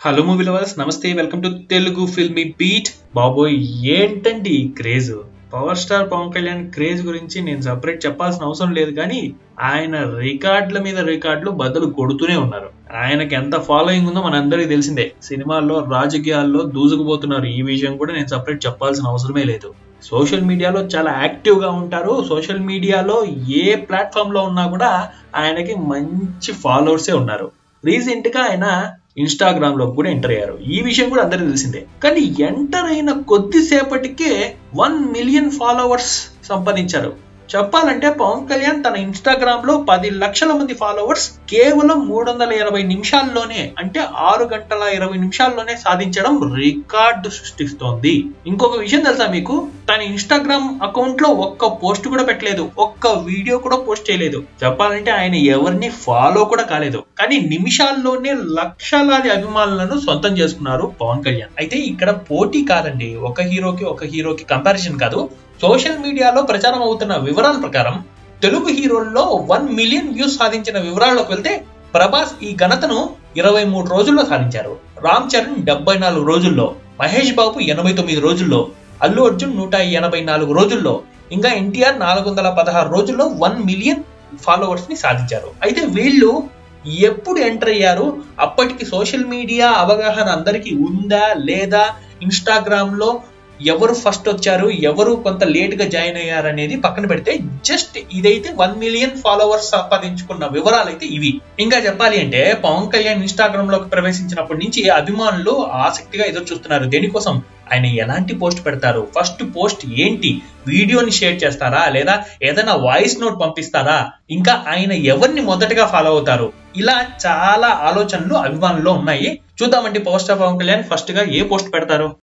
hello movie lovers నమస్తే welcome to Telugu filmy beat బాబోయ్ ఏంటండి ఈ craze power star Pawan Kalyan craze గురించి నేను సపరేట్ చెప్పాల్సిన అవసరం లేదు కానీ ఆయన రికార్డుల మీద రికార్డులు బదులు కొడుతూనే ఉన్నారు ఆయనకి ఎంత ఫాలోయింగ్ ఉందో మనందరికీ తెలిసిందే సినిమాల్లో రాజకీయాల్లో దూసుకుపోతున్నారు ఈ విషయం కూడా నేను సపరేట్ చెప్పాల్సిన అవసరమే లేదు సోషల్ మీడియాలో చాలా యాక్టివ్ గా ఉంటారు సోషల్ మీడియాలో ఏ ప్లాట్ఫామ్ లో ఉన్నా కూడా ఆయనకి మంచి ఫాలోవర్సే ఉన్నారు రీసెంట్ గా ఆయన ఇన్స్టాగ్రామ్ లో కూడా ఎంటర్ అయ్యారు ఈ విషయం కూడా అందరికీ తెలిసిందే కానీ ఎంటర్ అయిన కొద్దిసేపటికే వన్ మిలియన్ ఫాలోవర్స్ సంపాదించారు చెప్పాలంటే పవన్ కళ్యాణ్ తన ఇన్స్టాగ్రామ్ లో పది లక్షల మంది ఫాలోవర్స్ కేవలం మూడు వందల ఇరవై నిమిషాల్లోనే అంటే ఆరు గంటల ఇరవై నిమిషాల్లోనే సాధించడం రికార్డు సృష్టిస్తోంది ఇంకొక విషయం తెలుసా మీకు తన ఇన్స్టాగ్రామ్ అకౌంట్ లో ఒక్క పోస్ట్ కూడా పెట్టలేదు ఒక్క వీడియో కూడా పోస్ట్ చేయలేదు చెప్పాలంటే ఆయన ఎవరిని ఫాలో కూడా కాలేదు కానీ నిమిషాల్లోనే లక్షలాది అభిమానులను సొంతం చేసుకున్నారు పవన్ కళ్యాణ్ అయితే ఇక్కడ పోటీ కాదండి ఒక హీరోకి ఒక హీరోకి కంపారిజన్ కాదు సోషల్ మీడియాలో ప్రచారం అవుతున్న వివరాల ప్రకారం తెలుగు హీరోల్లో వన్ మిలియన్ వ్యూస్ సాధించిన వివరాల్లోకి వెళ్తే ప్రభాస్ ఈ ఘనతను ఇరవై మూడు రోజుల్లో సాధించారు రామ్ చరణ్ డెబ్బై నాలుగు రోజుల్లో మహేష్ బాబు ఎనభై తొమ్మిది రోజుల్లో అల్లు అర్జున్ నూట ఎనభై నాలుగు రోజుల్లో ఇంకా ఎన్టీఆర్ నాలుగు వందల పదహారు రోజుల్లో వన్ మిలియన్ ఫాలోవర్స్ ని సాధించారు అయితే వీళ్ళు ఎప్పుడు ఎంటర్ అయ్యారు అప్పటికి సోషల్ మీడియా అవగాహన అందరికీ ఉందా లేదా ఇన్స్టాగ్రామ్ లో ఎవరు ఫస్ట్ వచ్చారు ఎవరు కొంత లేట్ గా జాయిన్ అయ్యారు అనేది పక్కన పెడితే జస్ట్ ఇదైతే వన్ మిలియన్ ఫాలోవర్స్ సంపాదించుకున్న వివరాలు అయితే ఇవి ఇంకా చెప్పాలి అంటే పవన్ కళ్యాణ్ ఇన్స్టాగ్రామ్ లోకి ప్రవేశించినప్పటి నుంచి అభిమానులు ఆసక్తిగా ఎదురు చూస్తున్నారు దేనికోసం ఆయన ఎలాంటి పోస్ట్ పెడతారు ఫస్ట్ పోస్ట్ ఏంటి వీడియోని షేర్ చేస్తారా లేదా ఏదైనా వాయిస్ నోట్ పంపిస్తారా ఇంకా ఆయన ఎవరిని మొదటగా ఫాలో అవుతారు ఇలా చాలా ఆలోచనలు అభిమానుల్లో ఉన్నాయి చూద్దామండి power star Pawan Kalyan first గా ఏ పోస్ట్ పెడతారు